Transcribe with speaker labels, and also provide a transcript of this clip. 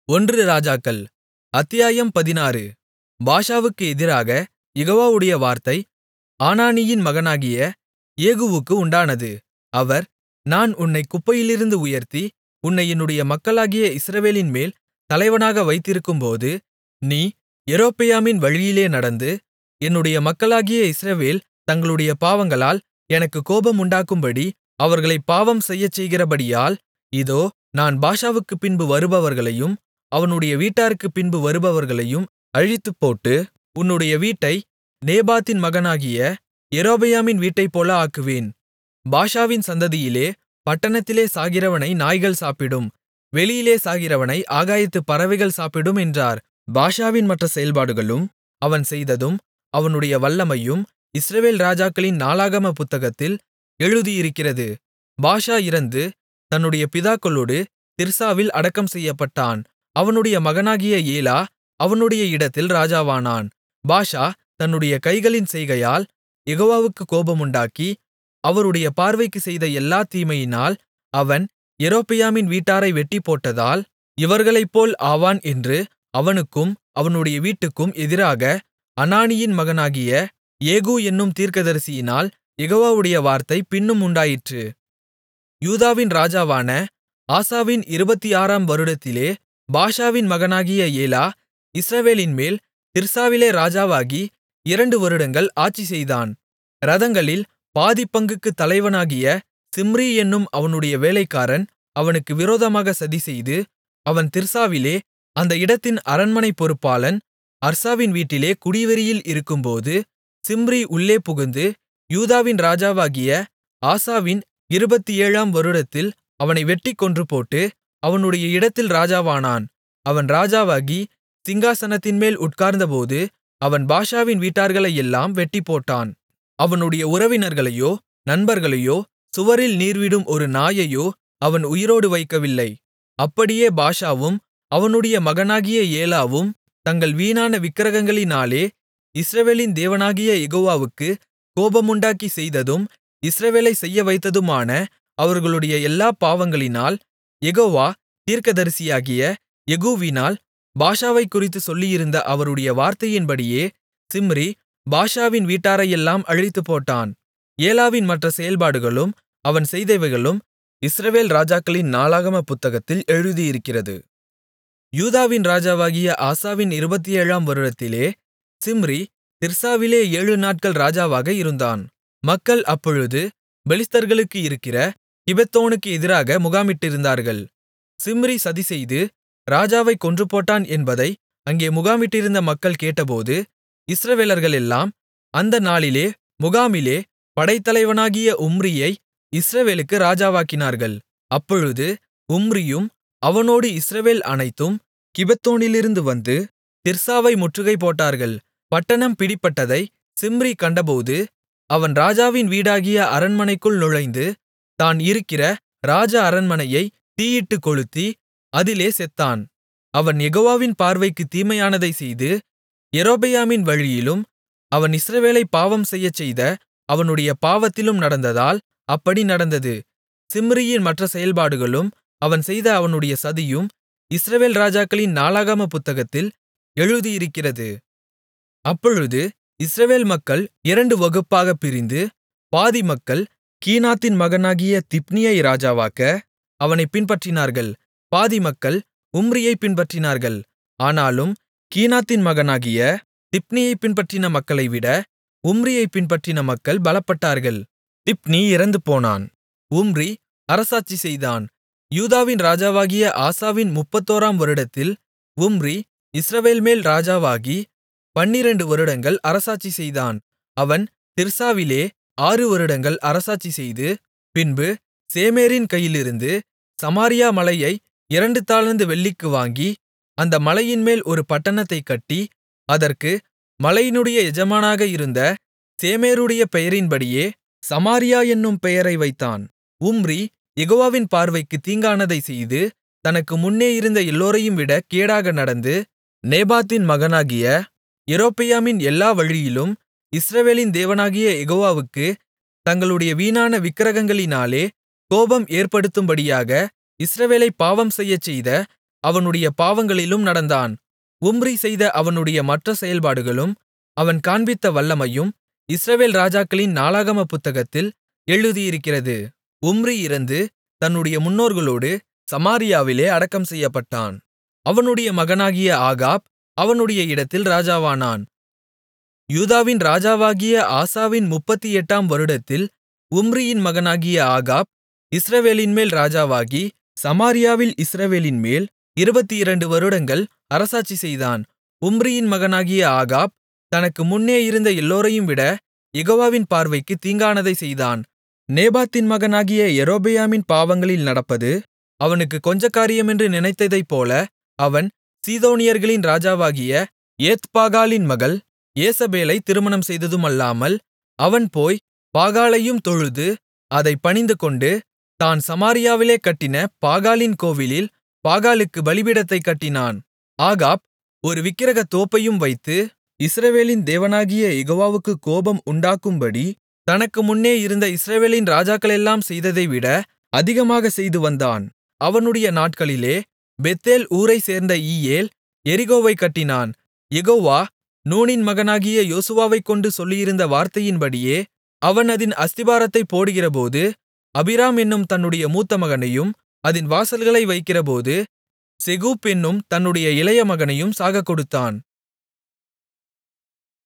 Speaker 1: ஒன்று ராஜாக்கள் அத்தியாயம் பதினாறு பாஷாவுக்கு எதிராகக் யெகோவாவுடைய வார்த்தை ஆனானியின் மகனாகிய யேகூவுக்கு உண்டானது அவர் நான் உன்னைக் குப்பையிலிருந்து உயர்த்தி உன்னை என்னுடைய மக்களாகிய இஸ்ரவேலின்மேல் தலைவனாக வைத்திருக்கும்போது நீ யெரொபெயாமின் வழியிலே நடந்து என்னுடைய மக்களாகிய இஸ்ரவேல் தங்களுடைய பாவங்களால் எனக்குக் கோபமுண்டாக்கும்படி அவர்களைப் பாவம் செய்யச்செய்கிறபடியால் இதோ நான் பாஷாவுக்குப் பின்பு வருபவர்களையும் அவனுடைய வீட்டாருக்குப் பின்பு வருபவர்களையும் அழித்துப்போட்டு உன்னுடைய வீட்டை நேபாத்தின் மகனாகிய யெரொபெயாமின் வீட்டைப்போல ஆக்குவேன் பாஷாவின் சந்ததியிலே பட்டணத்திலே சாகிறவனை நாய்கள் சாப்பிடும் வெளியிலே சாகிறவனை ஆகாயத்துப் பறவைகள் சாப்பிடும் என்றார் பாஷாவின் மற்ற செயல்பாடுகளும் அவன் செய்ததும் அவனுடைய வல்லமையும் இஸ்ரவேல் ராஜாக்களின் நாளாகமப் புத்தகத்தில் எழுதியிருக்கிறது பாஷா இறந்து தன்னுடைய பிதாக்களோடு திர்சாவில் அடக்கம் செய்யப்பட்டான் அவனுடைய மகனாகிய ஏலா அவனுடைய இடத்தில் ராஜாவானான் பாஷா தன்னுடைய கைகளின் செய்கையால் யெகோவாவுக்குக் கோபமுண்டாக்கி அவருடைய பார்வைக்குச் செய்த எல்லாத் தீமையினால் அவன் யெரொபெயாமின் வீட்டாரை வெட்டிப்போட்டதால் இவர்களைப்போல் ஆவான் என்று அவனுக்கும் அவனுடைய வீட்டுக்கும் எதிராக அனானியின் மகனாகிய யேகூ என்னும் தீர்க்கதரிசியினால் யெகோவாவுடைய வார்த்தை பின்னும் உண்டாயிற்று யூதாவின் ராஜாவான ஆசாவின் இருபத்தாறாம் வருடத்திலே பாஷாவின் மகனாகிய ஏலா இஸ்ரவேலின்மேல் திர்சாவிலே ராஜாவாகி இரண்டு வருடங்கள் ஆட்சிசெய்தான் இரதங்களில் பாதிப்பங்குக்குத் தலைவனாகிய சிம்ரி என்னும் அவனுடைய வேலைக்காரன் அவனுக்கு விரோதமாக சதிசெய்து அவன் திர்சாவிலே அந்த இடத்தின் அரண்மனை பொறுப்பாளன் அர்சாவின் வீட்டிலே குடிவெறியில் இருக்கும்போது சிம்ரி உள்ளே புகுந்து யூதாவின் ராஜாவாகிய ஆசாவின் இருபத்தேழாம் வருடத்தில் அவனை வெட்டிக் கொன்றுபோட்டு அவனுடைய இடத்தில் ராஜாவானான் அவன் ராஜாவாகி சிங்காசனத்தின்மேல் உட்கார்ந்தபோது அவன் பாஷாவின் வீட்டார்களையெல்லாம் வெட்டிப்போட்டான் அவனுடைய உறவினர்களையோ நண்பர்களையோ சுவரில் நீர்விடும் ஒரு நாயையோ அவன் உயிரோடு வைக்கவில்லை அப்படியே பாஷாவும் அவனுடைய மகனாகிய ஏலாவும் தங்கள் வீணான விக்கிரகங்களினாலே இஸ்ரவேலின் தேவனாகிய யெகோவாவுக்கு கோபமுண்டாக்கிச் செய்ததும் இஸ்ரவேலைச் செய்யவைத்ததுமான அவர்களுடைய எல்லாப் பாவங்களினால் யெகோவா தீர்க்கதரிசியாகிய யெகூவினால் பாஷாவைக் குறித்துச் சொல்லியிருந்த அவருடைய வார்த்தையின்படியே சிம்ரி பாஷாவின் வீட்டாரையெல்லாம் அழித்துப்போட்டான் ஏலாவின் மற்ற செயல்பாடுகளும் அவன் செய்தவைகளும் இஸ்ரவேல் ராஜாக்களின் நாளாகமப் புத்தகத்தில் எழுதியிருக்கிறது யூதாவின் ராஜாவாகிய ஆசாவின் இருபத்தேழாம் வருடத்திலே சிம்ரி திர்சாவிலே ஏழு நாட்கள் ராஜாவாக இருந்தான் மக்கள் அப்பொழுது பெலிஸ்தர்களுக்கு இருக்கிற கிபெத்தோனுக்கு எதிராக முகாமிட்டிருந்தார்கள் சிம்ரி சதிசெய்து ராஜாவைக் கொன்றுபோட்டான் என்பதை அங்கே முகாமிட்டிருந்த மக்கள் கேட்டபோது இஸ்ரவேலர்களெல்லாம் அந்த நாளிலே முகாமிலே படைத்தலைவனாகிய உம்ரியை இஸ்ரவேலுக்கு ராஜாவாக்கினார்கள் அப்பொழுது உம்ரியும் அவனோடு இஸ்ரவேல் அனைத்தும் கிபெத்தோனிலிருந்து வந்து திர்சாவை முற்றுகை போட்டார்கள் பட்டணம் பிடிபட்டதை சிம்ரி கண்டபோது அவன் ராஜாவின் வீடாகிய அரண்மனைக்குள் நுழைந்து தான் இருக்கிற ராஜ அரண்மனையை தீயிட்டுக் கொளுத்தி அதிலே செத்தான் அவன் யெகோவாவின் பார்வைக்குத் தீமையானதைச் செய்து யெரொபெயாமின் வழியிலும் அவன் இஸ்ரவேலைப் பாவம் செய்யச்செய்த அவனுடைய பாவத்திலும் நடந்ததால் அப்படி நடந்தது சிம்ரியின் மற்ற செயல்பாடுகளும் அவன் செய்த அவனுடைய சதியும் இஸ்ரவேல் ராஜாக்களின் நாளாகமப் புத்தகத்தில் எழுதியிருக்கிறது அப்பொழுது இஸ்ரவேல் மக்கள் இரண்டு வகுப்பாகப் பிரிந்து பாதி மக்கள் கீனாத்தின் மகனாகிய திப்னியை ராஜாவாக்க அவனைப் பின்பற்றினார்கள் பாதி மக்கள் உம்ரியைப் பின்பற்றினார்கள் ஆனாலும் கீனாத்தின் மகனாகிய திப்னியைப் பின்பற்றின மக்களைவிட உம்ரியைப் பின்பற்றின மக்கள் பலப்பட்டார்கள் திப்னி இறந்துபோனான் உம்ரி அரசாட்சி செய்தான் யூதாவின் ராஜாவாகிய ஆசாவின் முப்பத்தோராம் வருடத்தில் உம்ரி இஸ்ரவேல்மேல் ராஜாவாகி பன்னிரண்டு வருடங்கள் அரசாட்சி செய்தான் அவன் திர்சாவிலே ஆறு வருடங்கள் அரசாட்சி செய்து பின்பு சேமேரின் கையிலிருந்து சமாரியா மலையை இரண்டு தாலந்து வெள்ளிக்கு வாங்கி அந்த மலையின்மேல் ஒரு பட்டணத்தைக் கட்டி அதற்கு மலையினுடைய எஜமானாக இருந்த சேமேருடைய பெயரின்படியே சமாரியா என்னும் பெயரை வைத்தான் உம்ரி யெகோவாவின் பார்வைக்குத் தீங்கானதைச் செய்து தனக்கு முன்னே இருந்த எல்லோரையும் விட கேடாக நடந்து நேபாத்தின் மகனாகிய யெரொபெயாமின் எல்லா வழியிலும் இஸ்ரவேலின் தேவனாகிய யெகோவாவுக்கு தங்களுடைய வீணான விக்கிரகங்களினாலே கோபம் ஏற்படுத்தும்படியாக இஸ்ரவேலைப் பாவம் செய்யச்செய்த அவனுடைய பாவங்களிலும் நடந்தான் உம்ரி செய்த அவனுடைய மற்ற செயல்பாடுகளும் அவன் காண்பித்த வல்லமையும் இஸ்ரவேல் ராஜாக்களின் நாளாகமப் புத்தகத்தில் எழுதியிருக்கிறது உம்ரி இறந்து தன்னுடைய முன்னோர்களோடு சமாரியாவிலே அடக்கம் செய்யப்பட்டான் அவனுடைய மகனாகிய ஆகாப் அவனுடைய இடத்தில் ராஜாவானான் யூதாவின் ராஜாவாகிய ஆசாவின் முப்பத்தி எட்டாம் வருடத்தில் உம்ரியின் மகனாகிய ஆகாப் இஸ்ரவேலின்மேல் ராஜாவாகி சமாரியாவில் இஸ்ரவேலின்மேல் இருபத்திரண்டு வருடங்கள் அரசாட்சி செய்தான் உம்ரியின் மகனாகிய ஆகாப் தனக்கு முன்னே இருந்த எல்லோரையும் விட யெகோவாவின் பார்வைக்குத் தீங்கானதைச் செய்தான் நேபாத்தின் மகனாகிய யெரொபெயாமின் பாவங்களில் நடப்பது அவனுக்குக் கொஞ்சக்காரியமென்று நினைத்ததைப்போல அவன் சீதோனியர்களின் ராஜாவாகிய ஏத்பாகாலின் மகள் யேசபேலைத் திருமணம் செய்ததுமல்லாமல் அவன் போய் பாகாலையும் தொழுது அதைப் பணிந்துகொண்டு தான் சமாரியாவிலே கட்டின பாகாலின் கோவிலில் பாகாலுக்குப் பலிபீடத்தைக் கட்டினான் ஆகாப் ஒரு விக்கிரகத் தோப்பையும் வைத்து இஸ்ரவேலின் தேவனாகிய யெகோவாவுக்குக் கோபம் உண்டாக்கும்படி தனக்கு முன்னே இருந்த இஸ்ரவேலின் ராஜாக்களெல்லாம் செய்ததைவிட அதிகமாகச் செய்துவந்தான் அவனுடைய நாட்களிலே பெத்தேல் ஊரைச் சேர்ந்த ஈயேல் எரிகோவைக் கட்டினான் யெகோவா நூனின் மகனாகிய யோசுவாவைக் கொண்டு சொல்லியிருந்த வார்த்தையின்படியே அவன் அதின் அஸ்திபாரத்தைப் போடுகிறபோது அபிராம் என்னும் தன்னுடைய மூத்த மகனையும் அதின் வாசல்களை வைக்கிறபோது செகூப் என்னும் தன்னுடைய இளைய மகனையும் சாகக்கொடுத்தான்